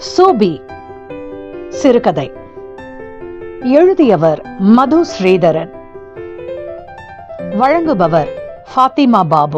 சூபி சிறுகதை எழுதியவர் மது ஸ்ரீதரன் வழங்குபவர் ஃபாத்திமா பாபு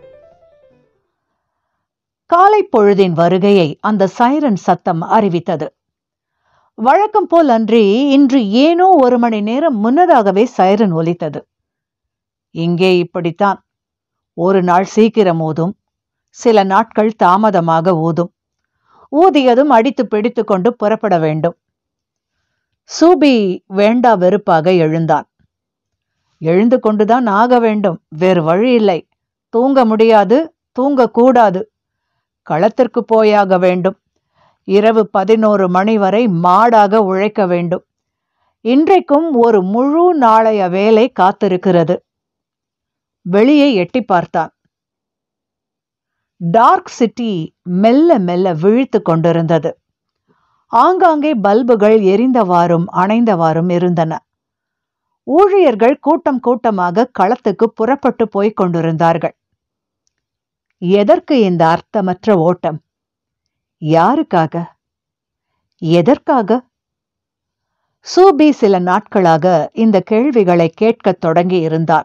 காலை பொழுதின் வருகையை அந்த சைரன் சத்தம் அறிவித்தது வழக்கம் போல் அன்றி இன்று ஏனோ ஒரு மணி நேரம் முன்னதாகவே சைரன் ஒலித்தது இங்கே இப்படித்தான் ஒரு நாள் சீக்கிரம் ஊதும் சில நாட்கள் தாமதமாக ஊதும் ஊதியதும் அடித்து பிடித்து கொண்டு புறப்பட வேண்டும் சூபி வேண்டா வெறுப்பாக எழுந்தான் எழுந்து கொண்டுதான் ஆக வேண்டும் வேறு வழி இல்லை தூங்க முடியாது தூங்கக்கூடாது களத்திற்கு போயாக வேண்டும் இரவு பதினோரு மணி வரை மாடாக உழைக்க வேண்டும் இன்றைக்கும் ஒரு முழு நாளைய வேலை காத்திருக்கிறது வெளியே எட்டி பார்த்தான் டார்க் சிட்டி மெல்ல மெல்ல விழித்து கொண்டிருந்தது ஆங்காங்கே பல்புகள் எரிந்தவாறும் அணைந்தவாறும் இருந்தன ஊழியர்கள் கூட்டம் கூட்டமாக களத்துக்கு புறப்பட்டு போய்க் கொண்டிருந்தார்கள் எதற்கு இந்த அர்த்தமற்ற ஓட்டம் யாருக்காக எதற்காக சூபி சில நாட்களாக இந்த கேள்விகளை கேட்கத் தொடங்கி இருந்தார்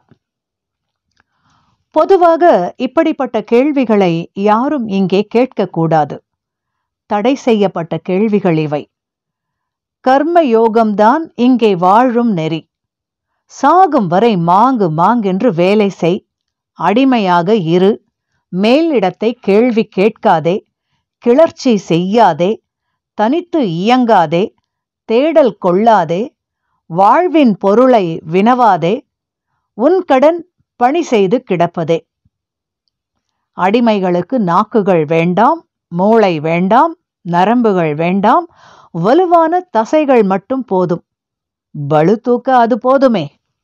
பொதுவாக இப்படிப்பட்ட கேள்விகளை யாரும் இங்கே கேட்கக்கூடாது தடை செய்யப்பட்ட கேள்விகள் இவை கர்ம யோகம்தான் இங்கே வாழும் நெறி சாகும் வரை மாங்கு மாங்கென்று வேலை செய் அடிமையாக இரு மேலிடத்தை கேள்வி கேட்காதே கிளர்ச்சி செய்யாதே தனித்து இயங்காதே தேடல் கொள்ளாதே வாழ்வின் பொருளை வினவாதே உன் கடன் பணி செய்து கிடப்பதே அடிமைகளுக்கு நாக்குகள் வேண்டாம் மூளை வேண்டாம் நரம்புகள் வேண்டாம் வலுவான தசைகள் மட்டும் போதும் பளு தூக்க அது போதுமே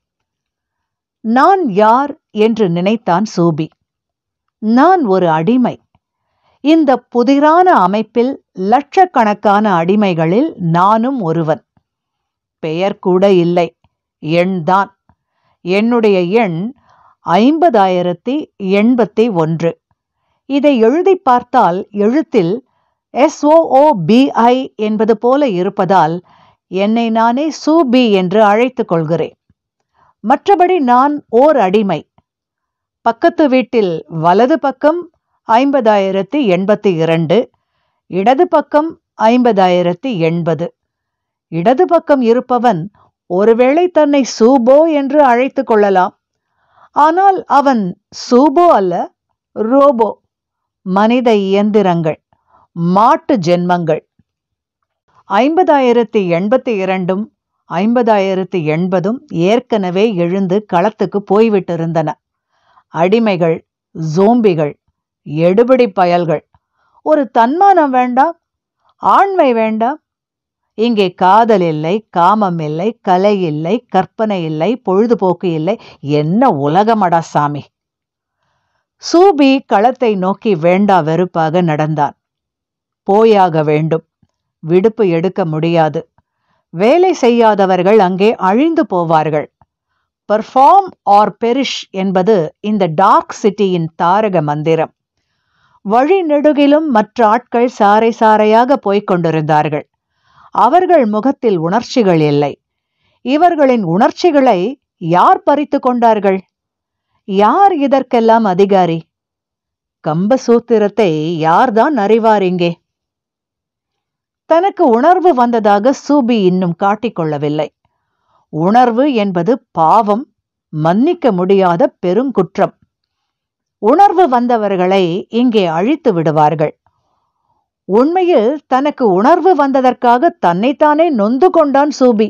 நான் யார் என்று நினைத்தான் சூபி நான் ஒரு அடிமை இந்த புதிரான அமைப்பில் லட்சக்கணக்கான அடிமைகளில் நானும் ஒருவன் பெயர் கூட இல்லை எண்தான் என்னுடைய எண் ஐம்பதாயிரத்தி எண்பத்தி ஒன்று இதை எழுதி பார்த்தால் எழுத்தில் எஸ்ஓஓபிஐ என்பது போல இருப்பதால் என்னை நானே சூபி என்று அழைத்துக் கொள்கிறேன் மற்றபடி நான் ஓர் அடிமை பக்கத்து வீட்டில் வலது பக்கம் ஐம்பதாயிரத்தி எண்பத்தி இரண்டு இடது பக்கம் ஐம்பதாயிரத்தி எண்பது இடது பக்கம் இருப்பவன் ஒருவேளை தன்னை சூபோ என்று அழைத்துக் கொள்ளலாம் ஆனால் அவன் சூபோ அல்ல ரோபோ மனித இயந்திரங்கள் மாட்டு ஜென்மங்கள் ஐம்பதாயிரத்தி எண்பத்தி இரண்டும் ஐம்பதாயிரத்தி எண்பதும் ஏற்கனவே எழுந்து களத்துக்கு போய்விட்டிருந்தன அடிமைகள் ஜோம்பிகள் எடுபிடி பயல்கள் ஒரு தன்மானம் வேண்டாம் ஆண்மை வேண்டாம் இங்கே காதல் இல்லை காமம் இல்லை கலை இல்லை கற்பனை இல்லை பொழுதுபோக்கு இல்லை என்ன உலகமடா சாமி சூபி களத்தை நோக்கி வேண்டா வெறுப்பாக நடந்தான் போயாக வேண்டும் விடுப்பு எடுக்க முடியாது வேலை செய்யாதவர்கள் அங்கே அழிந்து போவார்கள் பெர்ஃபார்ம் ஆர் பெரிஷ் என்பது இந்த டார்க் சிட்டியின் தாரக மந்திரம் வழி நெடுகிலும் மற்ற ஆட்கள் சாறை சாறையாக போய்க் கொண்டிருந்தார்கள் அவர்கள் முகத்தில் உணர்ச்சிகள் இல்லை இவர்களின் உணர்ச்சிகளை யார் பறித்து கொண்டார்கள் யார் இதற்கெல்லாம் அதிகாரி கம்ப சூத்திரத்தை யார்தான் அறிவார் இங்கே தனக்கு உணர்வு வந்ததாக சூபி இன்னும் காட்டிக்கொள்ளவில்லை உணர்வு என்பது பாவம் மன்னிக்க முடியாத பெருங்குற்றம் உணர்வு வந்தவர்களை இங்கே அழித்து விடுவார்கள் உண்மையில் தனக்கு உணர்வு வந்ததற்காக தன்னைத்தானே நொந்து கொண்டான் சூபி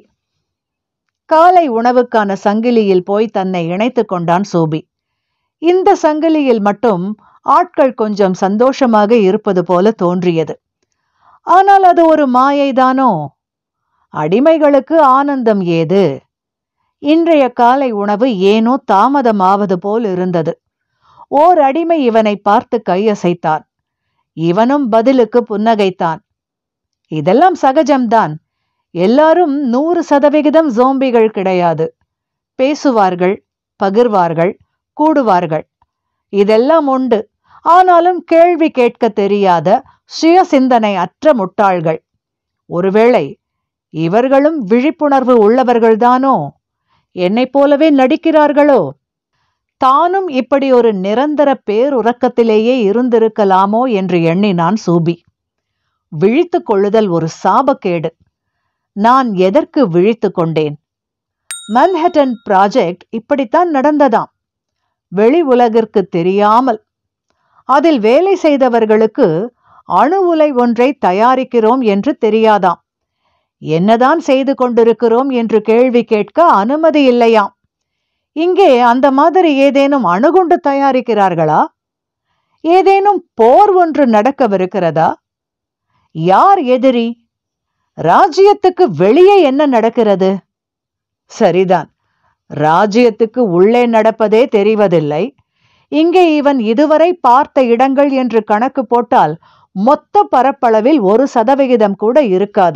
காலை உணவுக்கான சங்கிலியில் போய் தன்னை இணைத்து கொண்டான் சூபி இந்த சங்கிலியில் மட்டும் ஆட்கள் கொஞ்சம் சந்தோஷமாக இருப்பது போல தோன்றியது ஆனால் அது ஒரு மாயைதானோ அடிமைகளுக்கு ஆனந்தம் ஏது இன்றைய காலை உணவு ஏனோ தாமதமாவது போல் இருந்தது ஓர் அடிமை இவனை பார்த்து கையசைத்தான் இவனும் பதிலுக்கு புன்னகைத்தான் இதெல்லாம் சகஜம்தான் எல்லாரும் நூறு சதவிகிதம் ஜோம்பிகள் கிடையாது பேசுவார்கள் பகிர்வார்கள் கூடுவார்கள் இதெல்லாம் உண்டு ஆனாலும் கேள்வி கேட்க தெரியாத சுய சிந்தனை அற்ற முட்டாள்கள் ஒருவேளை இவர்களும் விழிப்புணர்வு உள்ளவர்கள்தானோ என்னைப் போலவே நடிக்கிறார்களோ தானும் இப்படி ஒரு நிரந்தர பேருறக்கத்திலேயே இருந்திருக்கலாமோ என்று எண்ணினான் சூபி விழித்துக் கொள்ளுதல் ஒரு சாபக்கேடு நான் எதற்கு விழித்துக் கொண்டேன் மன்ஹட்டன் ப்ராஜெக்ட் இப்படித்தான் நடந்ததாம் வெளி உலகிற்கு தெரியாமல் அதில் வேலை செய்தவர்களுக்கு அணு உலை ஒன்றை தயாரிக்கிறோம் என்று தெரியாதாம் என்னதான் செய்து கொண்டிருக்கிறோம் என்று கேள்வி கேட்க அனுமதி இல்லையாம் இங்கே அந்த மாதிரி ஏதேனும் அணுகுண்டு தயாரிக்கிறார்களா ஏதேனும் போர் ஒன்று நடக்கவிருக்கிறதா யார் எதிரி ராஜ்யத்துக்கு வெளியே என்ன நடக்கிறது சரிதான் ராஜ்யத்துக்கு உள்ளே நடப்பதே தெரிவதில்லை இங்கே இவன் இதுவரை பார்த்த இடங்கள் என்று கணக்கு போட்டால் மொத்த பரப்பளவில் ஒரு சதவிகிதம் கூட இருக்காது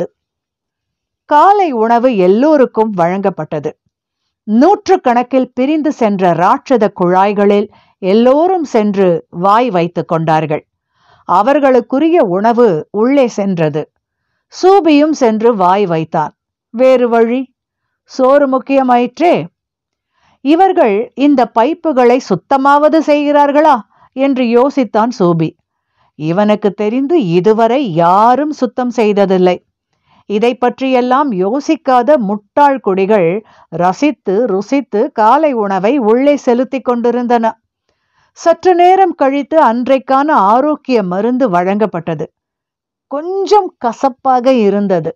காலை உணவு எல்லோருக்கும் வழங்கப்பட்டது நூற்றுக்கணக்கில் பிரிந்து சென்ற ராட்சத குழாய்களில் எல்லோரும் சென்று வாய் வைத்துக் கொண்டார்கள் அவர்களுக்குரிய உணவு உள்ளே சென்றது சூபியும் சென்று வாய் வைத்தான் வேறு வழி சோறு முக்கியமாயிற்றே இவர்கள் இந்த பைப்புகளை சுத்தமாவது செய்கிறார்களா என்று யோசித்தான் சூபி இவனுக்கு தெரிந்து இதுவரை யாரும் சுத்தம் செய்ததில்லை இதை பற்றியெல்லாம் யோசிக்காத முட்டாள் குடிகள் ரசித்து ருசித்து காலை உணவை உள்ளே செலுத்திக் கொண்டிருந்தன சற்று நேரம் கழித்து அன்றைக்கான ஆரோக்கிய மருந்து வழங்கப்பட்டது கொஞ்சம் கசப்பாக இருந்தது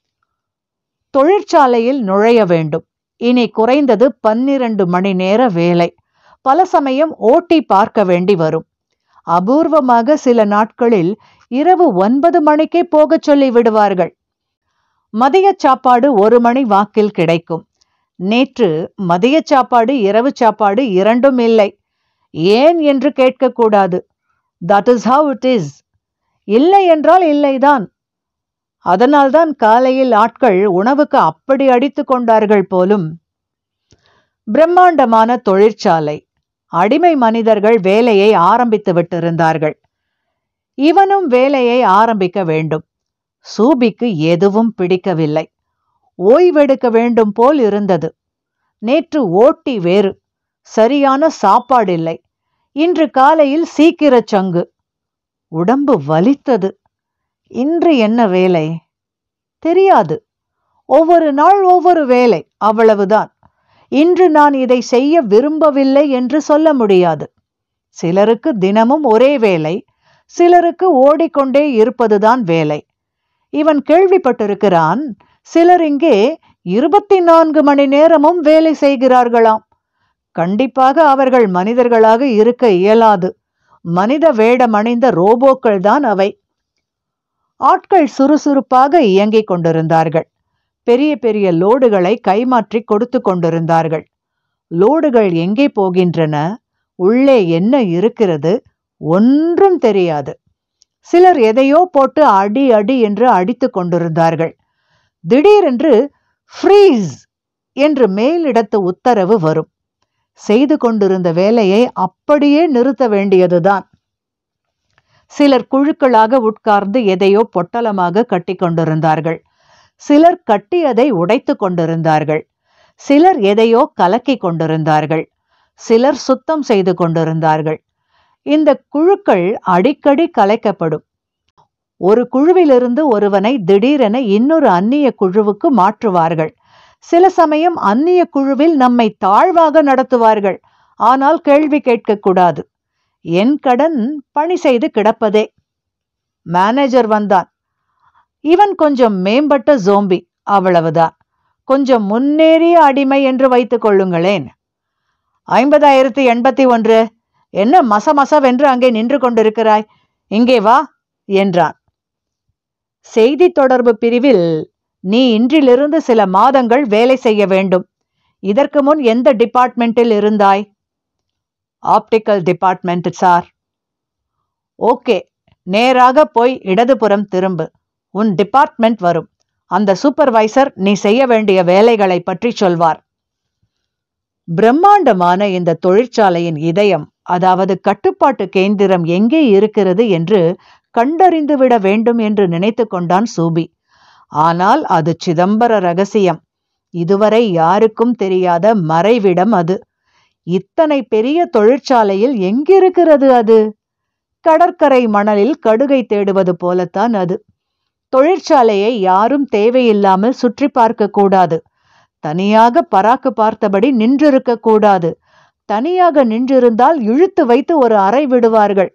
தொழிற்சாலையில் நுழைய வேண்டும் இனி குறைந்தது பன்னிரண்டு மணி நேர வேலை பல சமயம் ஓட்டி பார்க்க வேண்டி வரும் அபூர்வமாக சில நாட்களில் இரவு ஒன்பது மணிக்கே போகச் சொல்லி விடுவார்கள் மதிய சாப்பாடு ஒரு மணி வாக்கில் கிடைக்கும் நேற்று மதிய சாப்பாடு இரவு சாப்பாடு இரண்டும் இல்லை ஏன் என்று கேட்கக்கூடாது that is how it is இல்லை என்றால் இல்லைதான் அதனால்தான் காலையில் ஆட்கள் உணவுக்கு அப்படி அடித்து கொண்டார்கள் போலும் பிரம்மாண்டமான தொழிற்சாலை அடிமை மனிதர்கள் வேலையை ஆரம்பித்து விட்டிருந்தார்கள் இவனும் வேலையை ஆரம்பிக்க வேண்டும் சூபிக்கு எதுவும் பிடிக்கவில்லை ஓய்வெடுக்க வேண்டும் போல் இருந்தது நேற்று ஓட்டி வேறு சரியான சாப்பாடில்லை இன்று காலையில் சீக்கிரச் சங்கு உடம்பு வலித்தது இன்று என்ன வேலை தெரியாது ஒவ்வொரு நாள் ஒவ்வொரு வேலை அவ்வளவுதான் இன்று நான் இதை செய்ய விரும்பவில்லை என்று சொல்ல முடியாது சிலருக்கு தினமும் ஒரே வேலை சிலருக்கு ஓடிக்கொண்டே இருப்பதுதான் வேலை இவன் கேள்விப்பட்டிருக்கிறான் சிலர் இங்கே இருபத்தி நான்கு மணி நேரமும் வேலை செய்கிறார்களாம் கண்டிப்பாக அவர்கள் மனிதர்களாக இருக்க இயலாது மனித வேடமணிந்த ரோபோக்கள் தான் அவை ஆட்கள் சுறுசுறுப்பாக இயங்கிக் கொண்டிருந்தார்கள் பெரிய பெரிய லோடுகளை கைமாற்றி கொடுத்து கொண்டிருந்தார்கள் லோடுகள் எங்கே போகின்றன உள்ளே என்ன இருக்கிறது ஒன்றும் தெரியாது சிலர் எதையோ போட்டு அடி அடி என்று அடித்து கொண்டிருந்தார்கள் திடீரென்று ஃப்ரீஸ் என்று மேலிடத்து உத்தரவு வரும் செய்து கொண்டிருந்த வேலையை அப்படியே நிறுத்த வேண்டியதுதான் சிலர் குழுக்களாக உட்கார்ந்து எதையோ பொட்டலமாக கட்டி கொண்டிருந்தார்கள் சிலர் கட்டியதை உடைத்து கொண்டிருந்தார்கள் சிலர் எதையோ கலக்கி கொண்டிருந்தார்கள் சிலர் சுத்தம் செய்து கொண்டிருந்தார்கள் இந்த குழுக்கள் அடிக்கடி கலைக்கப்படும் ஒரு குழுவிலிருந்து ஒருவனை திடீரென இன்னொரு அந்நிய குழுவுக்கு மாற்றுவார்கள் சில சமயம் அந்நிய குழுவில் நம்மை தாழ்வாக நடத்துவார்கள் ஆனால் கேள்வி கேட்கக்கூடாது என் கடன் பணி செய்து கிடப்பதே மேனேஜர் வந்தான் இவன் கொஞ்சம் மேம்பட்ட ஜோம்பி அவ்வளவுதான் கொஞ்சம் முன்னேறிய அடிமை என்று வைத்துக் கொள்ளுங்களேன் ஐம்பதாயிரத்தி எண்பத்தி ஒன்று என்ன மசமசவென்று அங்கே நின்று கொண்டிருக்கிறாய் இங்கே வா என்றான் செய்தி தொடர்பு பிரிவில் நீ இன்றிலிருந்து சில மாதங்கள் வேலை செய்ய வேண்டும் இதற்கு முன் எந்த டிபார்ட்மெண்டில் இருந்தாய் ஆப்டிக்கல் டிபார்ட்மெண்ட் சார் ஓகே நேராக போய் இடதுபுறம் திரும்பு உன் டிபார்ட்மெண்ட் வரும் அந்த சூப்பர்வைசர் நீ செய்ய வேண்டிய வேலைகளை பற்றி சொல்வார் பிரம்மாண்டமான இந்த தொழிற்சாலையின் இதயம் அதாவது கட்டுப்பாட்டு கேந்திரம் எங்கே இருக்கிறது என்று கண்டறிந்து விட வேண்டும் என்று நினைத்து கொண்டான் சூபி ஆனால் அது சிதம்பர ரகசியம் இதுவரை யாருக்கும் தெரியாத மறைவிடம் அது இத்தனை பெரிய தொழிற்சாலையில் எங்கிருக்கிறது அது கடற்கரை மணலில் கடுகை தேடுவது போலத்தான் அது தொழிற்சாலையை யாரும் தேவையில்லாமல் சுற்றி பார்க்க கூடாது தனியாக பராக்கு பார்த்தபடி நின்றிருக்க கூடாது தனியாக நின்றிருந்தால் இழுத்து வைத்து ஒரு அறை விடுவார்கள்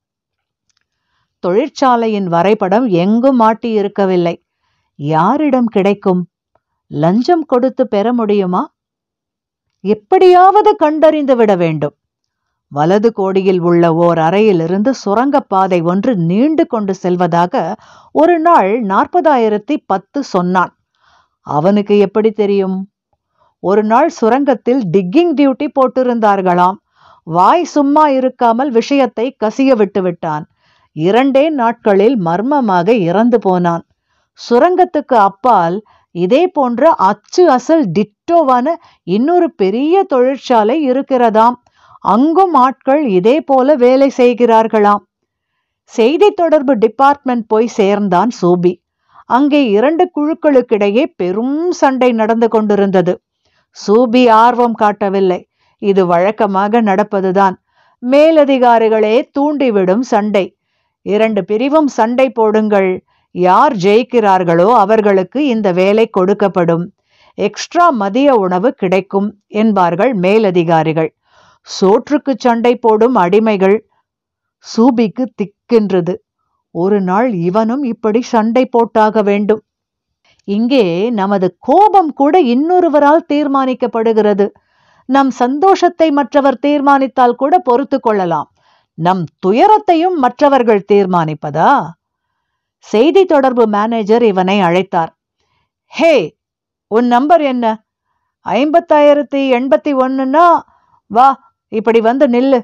தொழிற்சாலையின் வரைபடம் எங்கும் மாட்டி இருக்கவில்லை யாரிடம் கிடைக்கும் லஞ்சம் கொடுத்து பெற முடியுமா எப்படியாவது கண்டறிந்து விட வேண்டும் வலது கோடியில் உள்ள ஓர் அறையிலிருந்து சுரங்கப்பாதை ஒன்று நீண்டு கொண்டு செல்வதாக ஒரு நாள் நாற்பதாயிரத்தி பத்து சொன்னான் அவனுக்கு எப்படி தெரியும் ஒரு நாள் சுரங்கத்தில் டிக்கிங் டியூட்டி போட்டிருந்தார்களாம் வாய் சும்மா இருக்காமல் விஷயத்தை கசிய விட்டு விட்டான் இரண்டே நாட்களில் மர்மமாக இறந்து போனான் சுரங்கத்துக்கு அப்பால் இதே போன்ற அச்சு அசல் டிட்டோவான இன்னொரு பெரிய தொழிற்சாலை இருக்கிறதாம் அங்கும் ஆட்கள் இதே போல வேலை செய்கிறார்களாம் செய்தி தொடர்பு டிபார்ட்மெண்ட் போய் சேர்ந்தான் சூபி அங்கே இரண்டு குழுக்களுக்கிடையே பெரும் சண்டை நடந்து கொண்டிருந்தது சூபி ஆர்வம் காட்டவில்லை இது வழக்கமாக நடப்பதுதான் மேலதிகாரிகளே தூண்டிவிடும் சண்டை இரண்டு பிரிவும் சண்டை போடுங்கள் யார் ஜெயிக்கிறார்களோ அவர்களுக்கு இந்த வேலை கொடுக்கப்படும் எக்ஸ்ட்ரா மதிய உணவு கிடைக்கும் என்பார்கள் மேலதிகாரிகள் சோற்றுக்கு சண்டை போடும் அடிமைகள் சூபிக்கு திக்கென்றது ஒரு நாள் இவனும் இப்படி சண்டை போட்டாக வேண்டும் இங்கே நமது கோபம் கூட இன்னொருவரால் தீர்மானிக்கப்படுகிறது நம் சந்தோஷத்தை மற்றவர் தீர்மானித்தால் கூட பொறுத்து கொள்ளலாம் நம் துயரத்தையும் மற்றவர்கள் தீர்மானிப்பதா செய்தி தொடர்பு மேனேஜர் இவனை அழைத்தார் ஹே உன் நம்பர் என்ன ஐம்பத்தாயிரத்தி எண்பத்தி ஒன்னுன்னா வா இப்படி வந்து நில்லு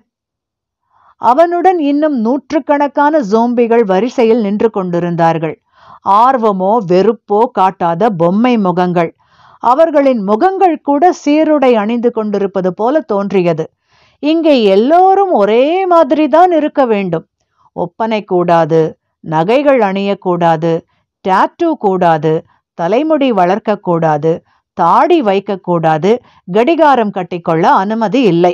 அவனுடன் இன்னும் நூற்றுக்கணக்கான ஜோம்பிகள் வரிசையில் நின்று கொண்டிருந்தார்கள் ஆர்வமோ வெறுப்போ காட்டாத பொம்மை முகங்கள் அவர்களின் முகங்கள் கூட சீருடை அணிந்து கொண்டிருப்பது போல தோன்றியது இங்கே எல்லோரும் ஒரே மாதிரிதான் இருக்க வேண்டும் ஒப்பனை கூடாது நகைகள் அணியக்கூடாது டாட்டூ கூடாது தலைமுடி வளர்க்கக்கூடாது தாடி வைக்கக்கூடாது கடிகாரம் கட்டிக்கொள்ள அனுமதி இல்லை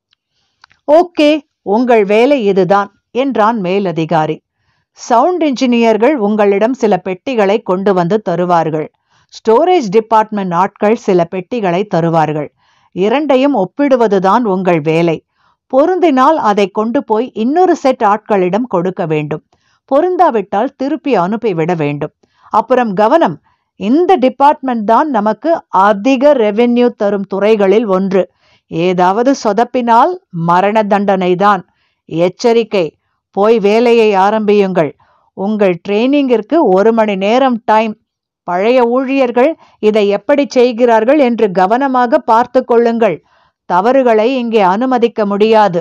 ஓகே உங்கள் வேலை இதுதான் என்றான் மேலதிகாரி சவுண்ட் இன்ஜினியர்கள் உங்களிடம் சில பெட்டிகளை கொண்டு வந்து தருவார்கள் ஸ்டோரேஜ் டிபார்ட்மெண்ட் ஆட்கள் சில பெட்டிகளை தருவார்கள் இரண்டையும் ஒப்பிடுவதுதான் உங்கள் வேலை பொருந்தினால் அதை கொண்டு போய் இன்னொரு செட் ஆட்களிடம் கொடுக்க வேண்டும் பொருந்தாவிட்டால் திருப்பி அனுப்பிவிட வேண்டும் அப்புறம் கவனம் இந்த டிபார்ட்மெண்ட் தான் நமக்கு அதிக ரெவென்யூ தரும் துறைகளில் ஒன்று ஏதாவது சொதப்பினால் மரண தண்டனை தான் எச்சரிக்கை போய் வேலையை ஆரம்பியுங்கள் உங்கள் ட்ரெய்னிங்கிற்கு ஒரு மணி நேரம் டைம் பழைய ஊழியர்கள் இதை எப்படி செய்கிறார்கள் என்று கவனமாக பார்த்து கொள்ளுங்கள் தவறுகளை இங்கே அனுமதிக்க முடியாது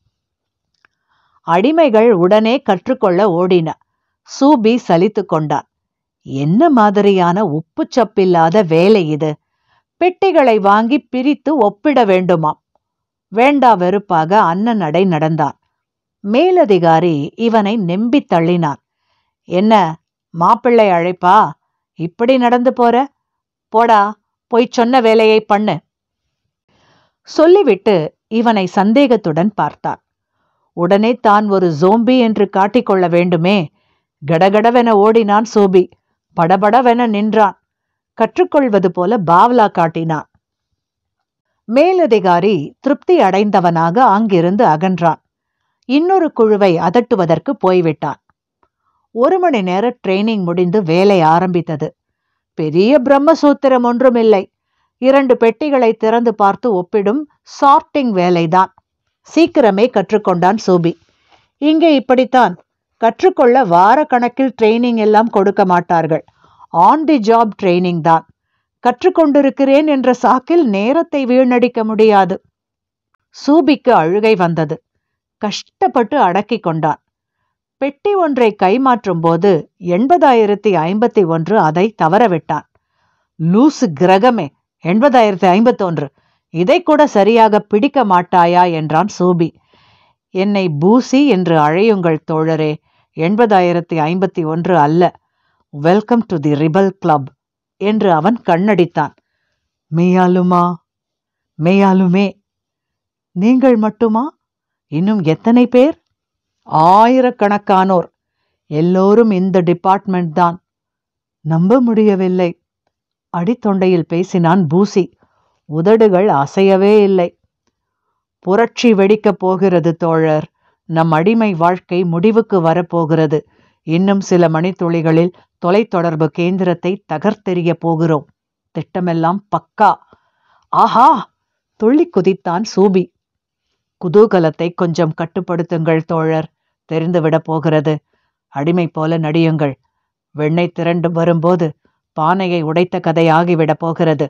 அடிமைகள் உடனே கற்றுக்கொள்ள ஓடின சூபி சலித்து கொண்டான் என்ன மாதிரியான உப்புச்சப்பில்லாத வேலை இது பெட்டிகளை வாங்கி பிரித்து ஒப்பிட வேண்டுமாம் வேண்டா வெறுப்பாக அண்ணன் நடை நடந்தான் மேலதிகாரி இவனை நெம்பித் தள்ளினான் என்ன மாப்பிள்ளை அழைப்பா இப்படி நடந்து போற போடா போய் சொன்ன வேலையை பண்ணு சொல்லிவிட்டு இவனை சந்தேகத்துடன் பார்த்தான் உடனே தான் ஒரு ஜோம்பி என்று காட்டிக்கொள்ள வேண்டுமே கடகடவென ஓடினான் சோபி படபடவென நின்றான் கற்றுக்கொள்வது போல பாவ்லா காட்டினான் மேலதிகாரி திருப்தி அடைந்தவனாக அங்கிருந்து அகன்றான் இன்னொரு குழுவை அதட்டுவதற்கு போய்விட்டான் ஒரு மணி நேர ட்ரெய்னிங் முடிந்து வேலை ஆரம்பித்தது பெரிய பிரம்மசூத்திரம் ஒன்றுமில்லை இரண்டு பெட்டிகளை திறந்து பார்த்து ஒப்பிடும் சார்ட்டிங் வேலைதான் சீக்கிரமே கற்றுக்கொண்டான் சோபி இங்கே இப்படித்தான் கற்றுக்கொள்ள வார கணக்கில் ட்ரெய்னிங் எல்லாம் கொடுக்க மாட்டார்கள் ஆன் தி ஜாப் ட்ரெய்னிங் தான் கற்றுக்கொண்டிருக்கிறேன் என்ற சாக்கில் நேரத்தை வீணடிக்க முடியாது சூபிக்கு அழுகை வந்தது கஷ்டப்பட்டு அடக்கிக் கொண்டான் பெட்டி ஒன்றை கைமாற்றும் போது எண்பதாயிரத்தி ஐம்பத்தி ஒன்று அதை தவறவிட்டான் லூசு கிரகமே எண்பதாயிரத்தி ஐம்பத்தொன்று இதை கூட சரியாக பிடிக்க மாட்டாயா என்றான் சூபி என்னை பூசி என்று அழையுங்கள் தோழரே எண்பதாயிரத்தி ஐம்பத்தி ஒன்று அல்ல welcome to the rebel club என்று அவன் கண்ணடித்தான் மெய்யாலுமா மெய்யாலுமே நீங்கள் மட்டுமா இன்னும் எத்தனை பேர் ஆயிரக்கணக்கானோர் எல்லோரும் இந்த டிபார்ட்மெண்ட் தான் நம்ப முடியவில்லை அடித்தொண்டையில் பேசினான் பூசி உதடுகள் அசையவே இல்லை புரட்சி வெடிக்கப் போகிறது தோழர் நம் அடிமை வாழ்க்கை முடிவுக்கு வரப்போகிறது இன்னும் சில மணித்துளிகளில் தொலைத்தொடர்பு கேந்திரத்தை தகர்த்தெறிய போகிறோம் திட்டமெல்லாம் பக்கா ஆஹா துள்ளி குதித்தான் சூபி குதூகலத்தை கொஞ்சம் கட்டுப்படுத்துங்கள் தோழர் தெரிந்துவிடப் போகிறது அடிமை போல நடியுங்கள் வெண்ணெய் திரண்டு வரும்போது பானையை உடைத்த கதையாகிவிடப் போகிறது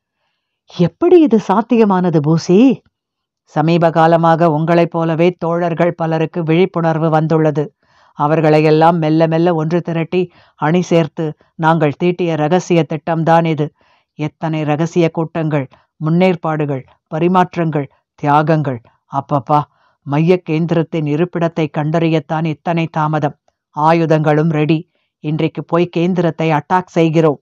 எப்படி இது சாத்தியமானது பூசி சமீப காலமாக உங்களைப் போலவே தோழர்கள் பலருக்கு விழிப்புணர்வு வந்துள்ளது அவர்களையெல்லாம் மெல்ல மெல்ல ஒன்று திரட்டி அணி சேர்த்து நாங்கள் தீட்டிய ரகசிய திட்டம்தான் இது எத்தனை ரகசிய கூட்டங்கள் முன்னேற்பாடுகள் பரிமாற்றங்கள் தியாகங்கள் அப்பப்பா மைய கேந்திரத்தின் இருப்பிடத்தை கண்டறியத்தான் இத்தனை தாமதம் ஆயுதங்களும் ரெடி இன்றைக்கு போய் கேந்திரத்தை அட்டாக் செய்கிறோம்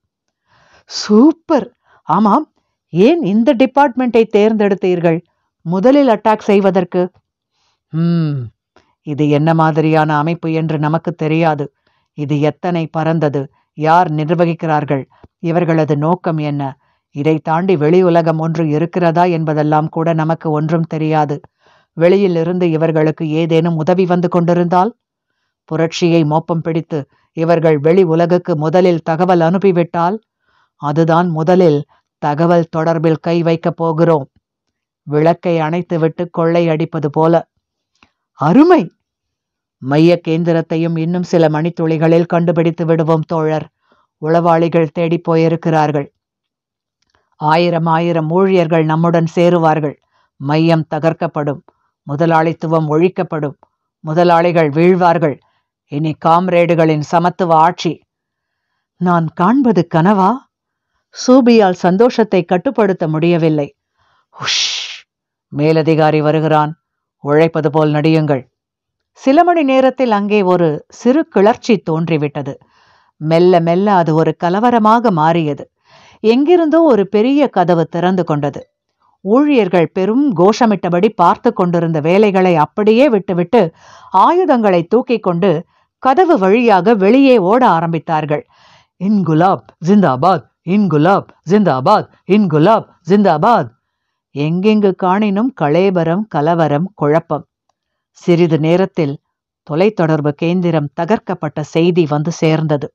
சூப்பர் ஆமாம் ஏன் இந்த டிபார்ட்மெண்ட்டை தேர்ந்தெடுத்தீர்கள் முதலில் அட்டாக் செய்வதற்கு ம் இது என்ன மாதிரியான அமைப்பு என்று நமக்கு தெரியாது இது எத்தனை பறந்தது யார் நிர்வகிக்கிறார்கள் இவர்களது நோக்கம் என்ன இதை தாண்டி வெளி உலகம் ஒன்று இருக்கிறதா என்பதெல்லாம் கூட நமக்கு ஒன்றும் தெரியாது வெளியிலிருந்து இவர்களுக்கு ஏதேனும் உதவி வந்து கொண்டிருந்தால் புரட்சியை மோப்பம் பிடித்து இவர்கள் வெளி உலகுக்கு முதலில் தகவல் அனுப்பிவிட்டால் அதுதான் முதலில் தகவல் தொடர்பில் கை வைக்கப் போகிறோம் விளக்கை அணைத்துவிட்டு கொள்ளை அடிப்பது போல அருமை மைய கேந்திரத்தையும் இன்னும் சில மணித்துளிகளில் கண்டுபிடித்து விடுவோம் தோழர் உளவாளிகள் தேடிப் போயிருக்கிறார்கள் ஆயிரம் ஆயிரம் ஊழியர்கள் நம்முடன் சேருவார்கள் மையம் தகர்க்கப்படும் முதலாளித்துவம் ஒழிக்கப்படும் முதலாளிகள் வீழ்வார்கள் இனி காம்ரேடுகளின் சமத்துவ ஆட்சி நான் காண்பது கனவா சூபியால் சந்தோஷத்தை கட்டுப்படுத்த முடியவில்லை உஷ் மேலதிகாரி வருகிறான் உழைப்பது போல் நடியுங்கள் சில மணி நேரத்தில் அங்கே ஒரு சிறு கிளர்ச்சி தோன்றிவிட்டது மெல்ல மெல்ல அது ஒரு கலவரமாக மாறியது எங்கிருந்தோ ஒரு பெரிய கதவு திறந்து கொண்டது ஊழியர்கள் பெரும் கோஷமிட்டபடி பார்த்து கொண்டிருந்த வேலைகளை அப்படியே விட்டுவிட்டு ஆயுதங்களை தூக்கிக் கொண்டு கதவு வழியாக வெளியே ஓட ஆரம்பித்தார்கள் இன்குலாப் ஜிந்தாபாத் இன்குலாப் ஜிந்தாபாத் இன்குலாப் ஜிந்தாபாத் எங்கெங்கு காணினும் களேபரம் கலவரம் குழப்பம் சிறிது நேரத்தில் தொலைத்தொடர்பு கேந்திரம் தகர்க்கப்பட்ட செய்தி வந்து சேர்ந்தது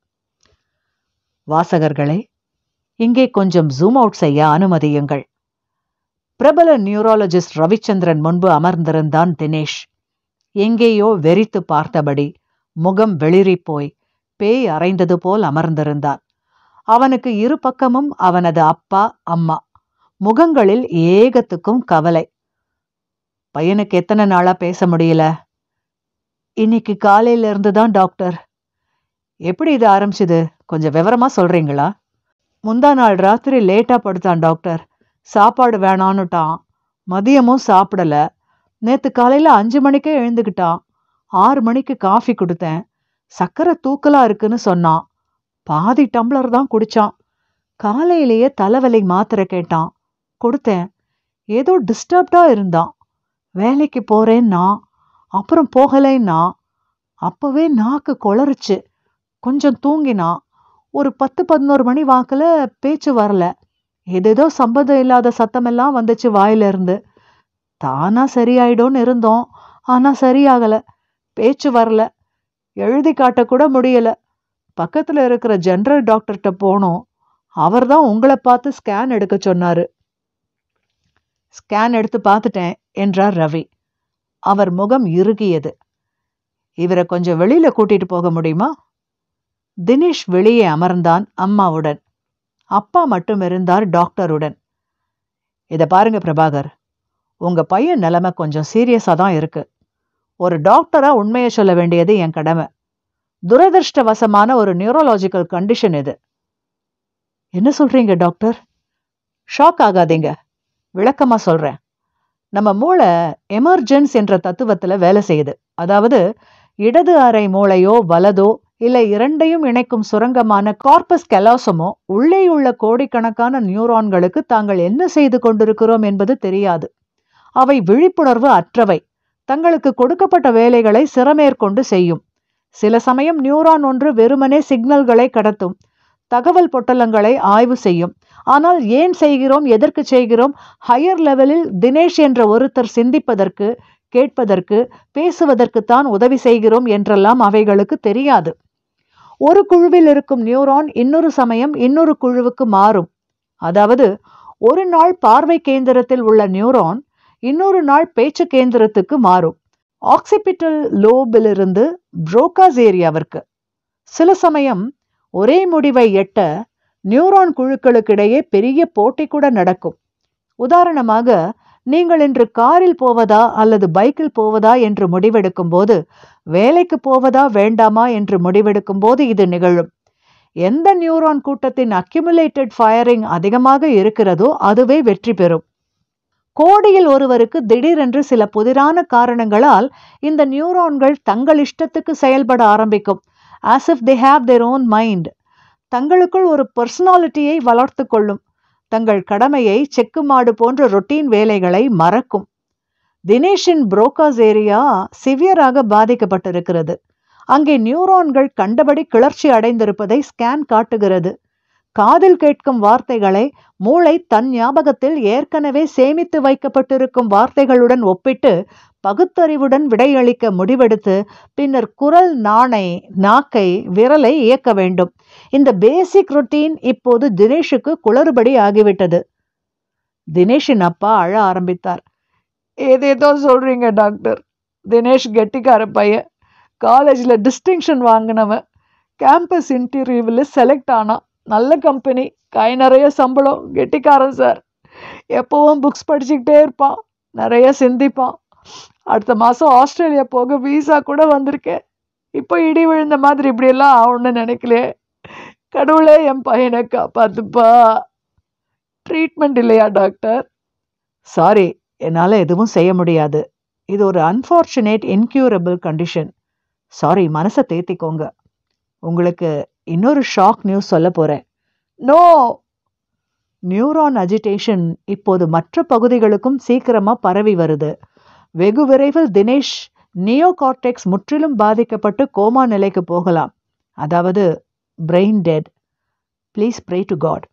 வாசகர்களே இங்கே கொஞ்சம் ஜூம் அவுட் செய்ய அனுமதியுங்கள் பிரபல நியூராலஜிஸ்ட் ரவிச்சந்திரன் முன்பு அமர்ந்திருந்தான் தினேஷ் எங்கேயோ வெறித்து பார்த்தபடி முகம் வெளிறிப் போய் பேய் அறைந்தது போல் அமர்ந்திருந்தான் அவனுக்கு இரு பக்கமும் அவனது அப்பா அம்மா முகங்களில் ஏகத்துக்கும் கவலை பையனுக்கு எத்தனை நாளா பேச முடியல இன்னைக்கு காலையில இருந்து தான் டாக்டர் எப்படி இது ஆரம்பிச்சது கொஞ்சம் விவரமா சொல்றீங்களா முந்தா நாள் ராத்திரி லேட்டா படுத்தான் டாக்டர் சாப்பாடு வேணான்னுட்டான் மதியமும் சாப்பிடல நேத்து காலையில அஞ்சு மணிக்கே எழுந்துக்கிட்டான் ஆறு மணிக்கு காஃபி கொடுத்தேன் சக்கரை தூக்கலா இருக்குன்னு சொன்னான் பாதி டம்ளர் தான் குடிச்சான் காலையிலேயே தலைவலி மாத்திரை கேட்டான் கொடுத்தேன் ஏதோ டிஸ்டர்ப்டா இருந்தான் வேலைக்கு போறேன்னா அப்புறம் போகலைன்னா அப்பவே நாக்கு குளறுச்சு கொஞ்சம் தூங்கினான் ஒரு பத்து பதினோரு மணி வாக்குல பேச்சு வரல ஏதேதோ சம்பந்தம் இல்லாத சத்தமெல்லாம் வந்துச்சு வாயில இருந்து தானா சரியாயிடும்னு இருந்தோம் ஆனா சரியாகல பேச்சு வரல எழுதி காட்ட கூட முடியல பக்கத்துல இருக்கிற ஜெனரல் டாக்டர்கிட்ட போனோம் அவர் தான் உங்களை பார்த்து ஸ்கேன் எடுக்க சொன்னாரு ஸ்கேன் எடுத்து பார்த்துட்டேன் என்றார் ரவி அவர் முகம் இறுகியது இவரை கொஞ்சம் வெளியில கூட்டிட்டு போக முடியுமா தினேஷ் வெளியே அமர்ந்தான் அம்மாவுடன் அப்பா மட்டும் இருந்தார் டாக்டருடன் இத பாருங்க பிரபாகர் உங்க பையன் நிலைமை கொஞ்சம் சீரியஸா தான் இருக்கு ஒரு டாக்டரா உண்மையை சொல்ல வேண்டியது என் கடமை துரதிருஷ்டவசமான ஒரு நியூரோலாஜிக்கல் கண்டிஷன் இது என்ன சொல்றீங்க டாக்டர் ஷாக் ஆகாதீங்க விளக்கமா சொல்றேன் நம்ம மூளை எமர்ஜென்ஸ் என்ற தத்துவத்துல வேலை செய்யுது அதாவது இடது அறை மூளையோ வலதோ இல்ல இரண்டையும் இணைக்கும் சுரங்கமான கார்பஸ் கெலாசமோ உள்ளே உள்ள கோடிக்கணக்கான நியூரான்களுக்கு தாங்கள் என்ன செய்து கொண்டிருக்கிறோம் என்பது தெரியாது அவை விழிப்புணர்வு அற்றவை தங்களுக்கு கொடுக்கப்பட்ட வேலைகளை சிறமேற்கொண்டு செய்யும் சில சமயம் நியூரான் ஒன்று வெறுமனே சிக்னல்களை கடத்தும் தகவல் பொட்டலங்களை ஆய்வு செய்யும் ஆனால் ஏன் செய்கிறோம் எதற்கு செய்கிறோம் ஹையர் லெவலில் தினேஷ் என்ற ஒருத்தர் சிந்திப்பதற்கு கேட்பதற்கு பேசுவதற்குத்தான் உதவி செய்கிறோம் என்றெல்லாம் அவைகளுக்கு தெரியாது ஒரு குழுவில் இருக்கும் நியூரான் இன்னொரு சமயம் இன்னொரு குழுவுக்கு மாறும் அதாவது ஒரு நாள் பார்வை கேந்திரத்தில் உள்ள நியூரான் இன்னொரு நாள் பேச்சு கேந்திரத்துக்கு மாறும் ஆக்சிபிட்டல் லோபிலிருந்து புரோகாஸ் ஏரியாவிற்கு சில சமயம் ஒரே முடிவை எட்ட நியூரான் குழுக்களுக்கிடையே பெரிய போட்டி கூட நடக்கும் உதாரணமாக நீங்கள் இன்று காரில் போவதா அல்லது பைக்கில் போவதா என்று முடிவெடுக்கும் போது வேலைக்கு போவதா வேண்டாமா என்று முடிவெடுக்கும் போது இது நிகழும் எந்த நியூரான் கூட்டத்தின் அக்யுமுலேட்டட் ஃபயரிங் அதிகமாக இருக்கிறதோ அதுவே வெற்றி பெறும் கோடியில் ஒருவருக்கு திடீரென்று சில புதிரான காரணங்களால் இந்த நியூரான்கள் தங்கள் இஷ்டத்துக்கு செயல்பட ஆரம்பிக்கும் as if they have their own mind தங்களுக்குள் ஒரு பர்சனாலிட்டியை வளர்த்து கொள்ளும் தங்கள் கடமையை செக்கு மாடு போன்ற ரொட்டீன் வேலைகளை மறக்கும் தினேஷின் புரோக்காஸ் ஏரியா சிவியராக பாதிக்கப்பட்டிருக்கிறது அங்கே நியூரான்கள் கண்டபடி கிளர்ச்சி அடைந்திருப்பதை ஸ்கேன் காட்டுகிறது காதில் கேட்கும் வார்த்தைகளை மூளை தன் ஞாபகத்தில் ஏற்கனவே சேமித்து வைக்கப்பட்டிருக்கும் வார்த்தைகளுடன் ஒப்பிட்டு பகுத்தறிவுடன் விடையளிக்க முடிவெடுத்து பின்னர் குரல் நாணை நாக்கை விரலை இயக்க வேண்டும் இந்த பேசிக் ரொட்டீன் இப்போது தினேஷுக்கு குளறுபடி ஆகிவிட்டது தினேஷின் அப்பா அழ ஆரம்பித்தார் ஏதேதோ சொல்றீங்க டாக்டர் தினேஷ் கெட்டிக்கார பையன் காலேஜில் டிஸ்டிங்ஷன் வாங்கினவன் கேம்பஸ் இன்டர்வியூவில் செலக்ட் ஆனான் நல்ல கம்பெனி கை நிறைய சம்பளம் கெட்டிக்காரன் சார் எப்பவும் புக்ஸ் படிச்சுக்கிட்டே இருப்பான் நிறைய சிந்திப்பான் அடுத்த மாதம் ஆஸ்திரேலியா போக வீசா கூட வந்திருக்கேன் இப்போ இடி விழுந்த மாதிரி இப்படியெல்லாம் ஆகணும்னு நினைக்கலையே கடவுளே என் பையனை காப்பாத்துப்பா ட்ரீட்மெண்ட் இல்லையா டாக்டர் சாரி என்னால் எதுவும் செய்ய முடியாது இது ஒரு அன்ஃபார்ச்சுனேட் இன்க்யூரபிள் கண்டிஷன் சாரி மனசை தேத்திக்கோங்க உங்களுக்கு இன்னொரு ஷாக் நியூஸ் சொல்ல போகிறேன் நோ நியூரான் அஜிடேஷன் இப்போது மற்ற பகுதிகளுக்கும் சீக்கிரமாக பரவி வருது வெகு விரைவில் தினேஷ் நியோ கார்டெக்ஸ் முற்றிலும் பாதிக்கப்பட்டு கோமா நிலைக்கு போகலாம் அதாவது brain dead please pray to God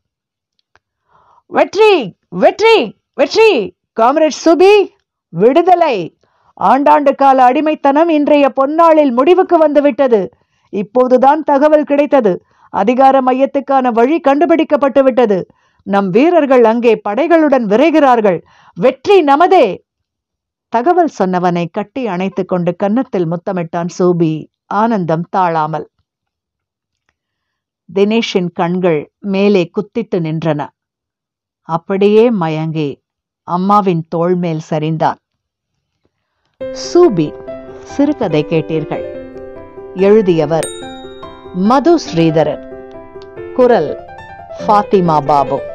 வெற்றி வெற்றி வெற்றி காம்ரேட் சுபி விடுதலை ஆண்டாண்டு கால அடிமைத்தனம் இன்றைய பொன்னாளில் முடிவுக்கு வந்துவிட்டது இப்போதுதான் தகவல் கிடைத்தது அதிகார மையத்துக்கான வழி கண்டுபிடிக்கப்பட்டு விட்டது நம் வீரர்கள் அங்கே படைகளுடன் விரைகிறார்கள் வெற்றி நமதே தகவல் சொன்னவனை கட்டி அணைத்துக் கொண்டு கன்னத்தில் முத்தமிட்டான் சூபி ஆனந்தம் தாழாமல் தினேஷின் கண்கள் மேலே குத்திட்டு நின்றன அப்படியே மயங்கி அம்மாவின் தோள் மேல் சரிந்தான் சூபி சிறுகதை கேட்டீர்கள் எழுதியவர் மது ஸ்ரீதரன் குரல் ஃபாத்திமா பாபு